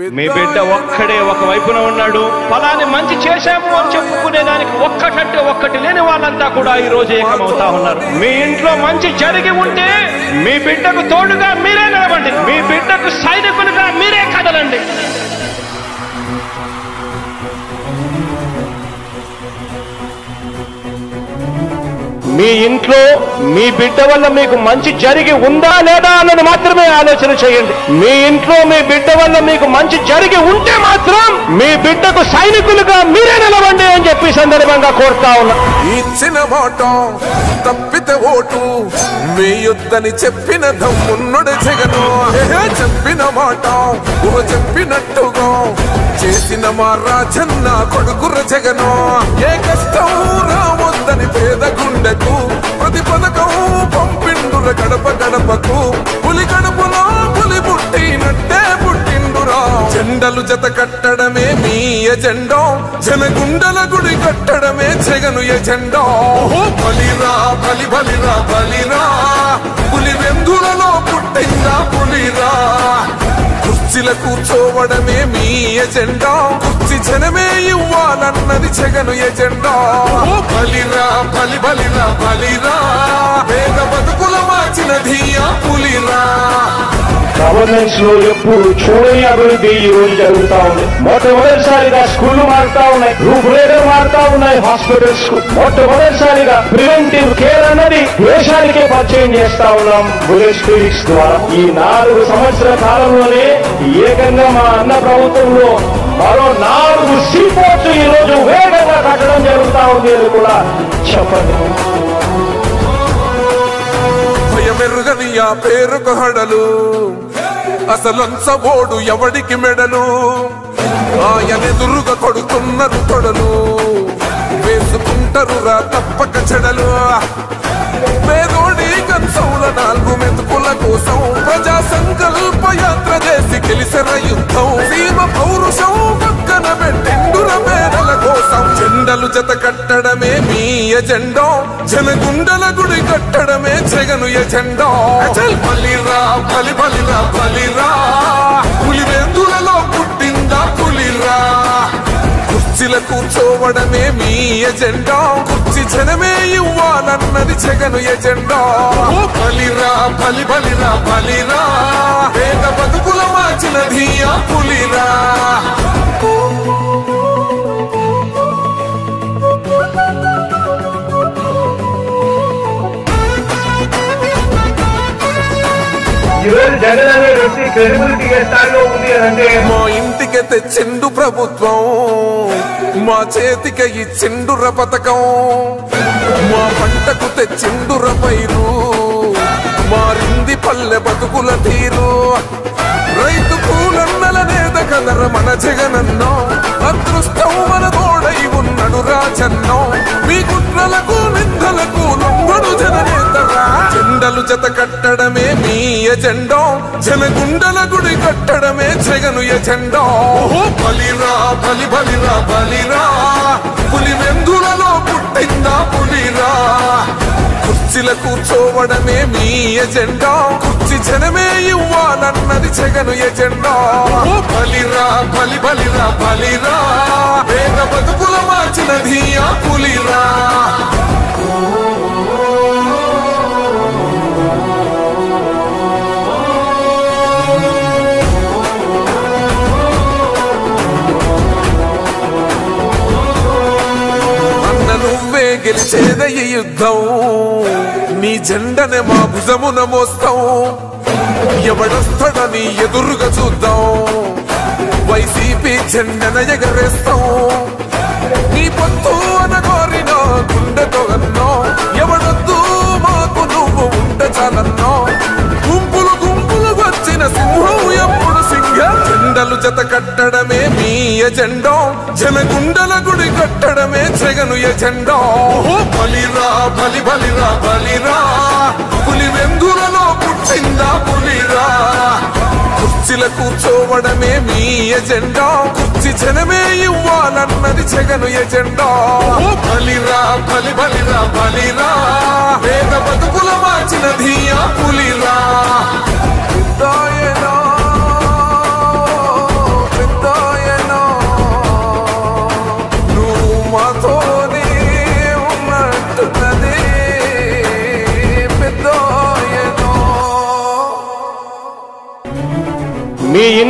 మీ బిడ్డ ఒక్కడే ఒక వైపున ఉన్నాడు ఫలాన్ని మంచి చేశాము అని చెప్పుకునే దానికి ఒక్కటంటే ఒక్కటి లేని వాళ్ళంతా కూడా ఈ రోజు ఏకమవుతా ఉన్నారు మీ ఇంట్లో మంచి జరిగి ఉంటే మీ బిడ్డకు తోడుగా మీరే నిలబండి మీ బిడ్డకు సైనికులుగా మీరే కదలండి మీ ఇంట్లో మీ బిడ్డ వల్ల మీకు మంచి జరిగి ఉందా లేదా అన్నది మాత్రమే ఆలోచన చేయండి మీ ఇంట్లో మీ బిడ్డ వల్ల మీకు మంచి జరిగి ఉంటే మాత్రం మీ బిడ్డకు సైనికులుగా మీరే నిలవండి అని చెప్పి ఈ సందర్భంగా కోరుతా ఉన్నా ఇచ్చిన మాట తప్పితే ఓటు వేయొద్దని చెప్పిన దమ్మున్నడు జగను ఏహే చెప్పిన మాట ఊహ చెప్పినట్టుగా చేసిన మా రాజన్న కొడుకుర జగను ఏ కష్టం రావద్దని పేద గుండెకు ప్రతి పథకం పంపిండుర గడప గడపకు పులి గడపలో పులి పుట్టినట్టే పుట్టిండురా జెండలు జత కట్టడమే మీ ఎజెండా జనగుండల గుడి కట్టడమే జగను ఎజెండా ఓహో బలిరా బలి బలిరా బలిరా పులి వెందులలో పుట్టిందా పులిరా కుర్చీల కూర్చోవడమే మీ ఎజెండా కుర్చీ జనమే ఇవ్వాలన్నది జగను ఎజెండా ఓ బలిరా బలి బలిరా బలిరా వేద బతుకుల మార్చినది ఆ పులిరా గవర్నెన్స్ లో ఎప్పుడు చూడని అభివృద్ధి ఈ రోజు జరుగుతా ఉంది మొట్టమొదటిసారిగా స్కూళ్లు మారుతా ఉన్నాయి రూపురేఖలు మారుతా ఉన్నాయి హాస్పిటల్స్ కు మొట్టమొదటిసారిగా ప్రివెంటివ్ కేర్ అన్నది దేశానికే పరిచయం చేస్తా ఉన్నాం బులెట్ క్లినిక్స్ ద్వారా ఈ నాలుగు సంవత్సరాల కాలంలోనే ఏకంగా మా అన్న ప్రభుత్వంలో మరో నాలుగు సీపోర్ట్స్ ఈ రోజు వేగంగా కట్టడం జరుగుతా ఉంది అని కూడా చెప్పండి భయమెరుగని ఆ పేరుకు హడలు అసలంచబోడు ఎవడికి మెడలు ఆయనెదురుగా కొడుతున్నారు తొడలు వేసుకుంటారు రా తప్పక చెడలు పేదోడి కంచౌల నాలుగు మెతుకుల కోసం ప్రజా సంకల్ప యాత్ర చేసి గెలిసిన యుద్ధం సీమ పౌరుషం పక్కన పెట్టిండుర పేదల కోసం జెండలు జత కట్టడమే మీ ఎజెండా జనగుండల గుడి కట్టడమే జగను ఎజెండా అచల్ బలిరా బలి బలిరా బలిరా పులివెందులలో పుట్టిందా పులిరా కుర్చీల కూర్చోవడమే మీ ఎజెండా కుర్చీ జనమే ఇవ్వాలన్నది జగను ఎజెండా ఓ బలిరా బలి బలిరా బలిరా వేద బతుకుల మార్చినది ఆ పులిరా ఈరోజు జగన్ అనే వ్యక్తి క్రెడిబిలిటీ ఏ స్థాయిలో ఉంది అని అంటే మా ఇంటికి తెచ్చిండు ప్రభుత్వం మా చేతికి ఇచ్చిండుర పథకం మా పంటకు తెచ్చిండుర పైరు మారింది పల్లె బతుకుల తీరు రైతు కూలన్నల నేత కదర మన జగనన్నో అదృష్టం మన తోడై ఉన్నడు రాజన్నో మీ కుట్రలకు నిందలకు లొంగడు జననేతరా జెండలు జత కట్టడమే మీ ఎజెండా జనగుండల గుడి కట్టడమే జగను ఎజెండా ఓహో బలిరా బలి బలిరా బలిరా పులి వెందులలో పుట్టిందా పులిరా కుర్చీల కూర్చోవడమే మీ ఎజెండా కుర్చీ జనమే ఇవ్వాలన్నది జగను ఎజెండా ఓ బలిరా బలి బలిరా బలిరా వేద బతుకుల మార్చినది ఆ పులిరా అన్న నువ్వే గెలిచేద ఈ యుద్ధం నీ జెండనే మా భుజమున మోస్తాం ఎవడొస్తాడని ఎదురుగా చూద్దాం వైసీపీ జెండన ఎగరేస్తాం నీ పొత్తు అనగోరిన గుండెతో అన్నో ఎవడొద్దు మాకు నువ్వు ఉండ చాలన్నో గుంపులు గుంపులు వచ్చిన సింహం ఎప్పుడు సింహం జెండలు జత కట్టడమే మీ ఎజెండా జనగుండల గుడి కట్టడమే జగను ఎజెండా ఓహో బలిరా బలి బలిరా బలిరా పులి వెందులలో పుట్టిందా పులిరా కుర్చీల కూర్చోవడమే మీ ఎజెండా కుర్చీ జనమే ఇవ్వాలన్నది జగను ఎజెండా ఓ బలిరా బలి బలిరా బలిరా వేద బతుకుల మార్చినది ఆ పులిరా దాయనా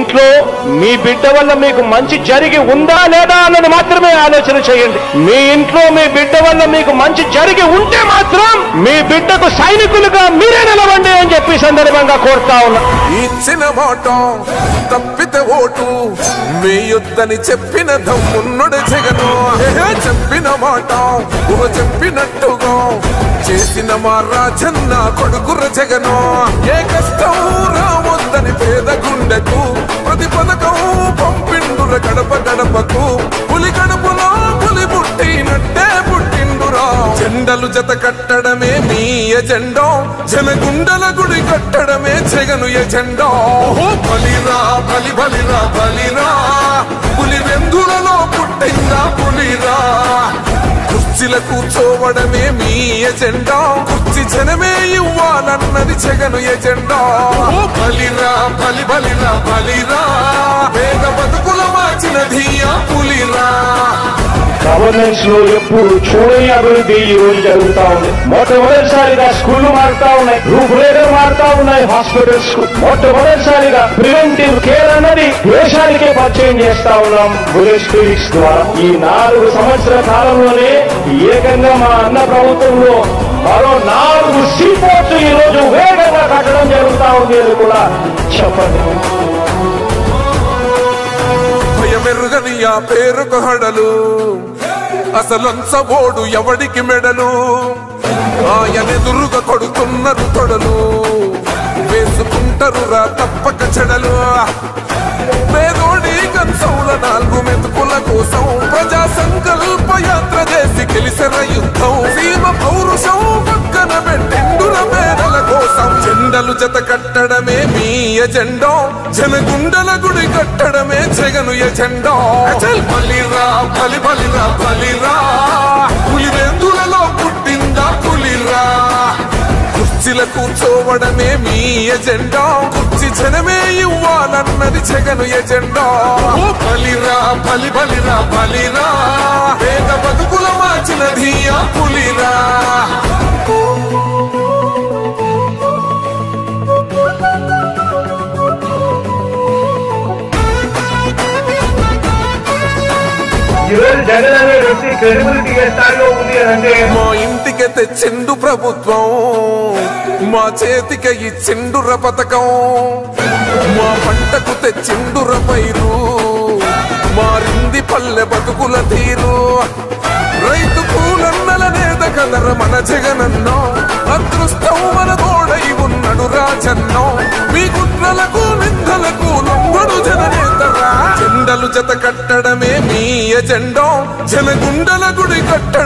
ఇంట్లో మీ బిడ్డ వల్ల మీకు మంచి జరిగి ఉందా లేదా అన్నది మాత్రమే ఆలోచన చేయండి మీ ఇంట్లో మీ బిడ్డ వల్ల మీకు మంచి జరిగి ఉంటే మాత్రం మీ బిడ్డకు సైనికులుగా మీరే నిలవండి అని చెప్పి ఈ సందర్భంగా కోరుతా ఉన్నా ఇచ్చిన మాట తప్పితే ఓటు మీ యుద్ధని చెప్పిన దమ్మున్నడు జగను ఏహే, చెప్పిన మాట ఊహ చెప్పినట్టుగా చేసిన మా రాజన్న కొడుకుర జగను ఏ కష్టం రావద్దని పేద గుండెకు ప్రతి పథకం పంపిండుర గడప గడపకు పులి గడపలో పులి పుట్టినట్టే పుట్టిండురా జెండలు జత కట్టడమే మీ ఎజెండా జనగుండల గుడి కట్టడమే జగను ఎజెండా ఓహో బలిరా బలి బలిరా బలిరా పులి వెందులలో పుట్టిందా పులిరా కుర్చీల కూర్చోవడమే మీ ఎజెండా కుర్చీ జనమే ఇవ్వాలన్నది జగను ఎజెండా ఓ బలిరా బలి బలిరా బలిరా పేద బతుకుల మార్చిన ధీయా పులిరా గవర్నెన్స్ లో ఎప్పుడు చూడని అభివృద్ధి ఈ రోజు జరుగుతా ఉంది మొట్టమొదటిసారిగా స్కూళ్లు మారుతా ఉన్నాయి రూపురేఖలు మారుతా ఉన్నాయి హాస్పిటల్స్ కు మొట్టమొదటిసారిగా ప్రివెంటివ్ కేర్ అన్నది దేశానికే పరిచయం చేస్తా ఉన్నాం విలేజ్ క్లినిక్స్ ద్వారా ఈ నాలుగు సంవత్సరాల కాలంలోనే ఏకంగా మా అన్న ప్రభుత్వంలో మరో నాలుగు సీపోర్ట్స్ ఈ రోజు వేగంగా కట్టడం జరుగుతా ఉంది అని కూడా చెప్పండి భయమెరుగని ఆ పేరుకు హడలు అసలంచబోడు ఎవడికి మెడలు ఆయనెదురుగా కొడుతున్నారు తొడలు వేసుకుంటారు రా తప్పక చెడలు పేదోడి కంచౌల నాలుగు మెతుకుల కోసం ప్రజా సంకల్ప యాత్ర చేసి గెలిసిన యుద్ధం సీమ పౌరుషం పక్కన పెట్టిండుల పేదల కోసం జెండలు జత కట్టడమే మీ ఎజెండా జనగుండల గుడి కట్టడమే జగను ఎజెండా అచల్ బలిరా బలి బలిరా బలిరా పులివెందులలో పుట్టిందా పులిరా కుర్చీల కూర్చోవడమే మీ ఎజెండా కుర్చీ జనమే ఇవ్వాలన్నది జగను ఎజెండా ఓ బలిరా బలి బలిరా బలిరా పేద బతుకుల మార్చిన ధీయా పులిరా ఈరోజు జగన్ అనే వ్యక్తి క్రెడిబిలిటీ ఏ స్థాయిలో ఉంది అని అంటే మా ఇంటికి తెచ్చిండు ప్రభుత్వం మా చేతికి ఇచ్చిండుర పథకం మా పంటకు తెచ్చిండుర పైరు మారింది పల్లె బతుకుల తీరు రైతు పూలన్నల నేత కదర మన జగనన్నో అదృష్టం మన తోడై ఉన్నాడు రాజన్నో మీ కుట్రలకు నిందలకు లొంగడు జననేతరా జెండలు జత కట్టడమే మీ ఎజెండో జనగుండల గుడి కట్టడం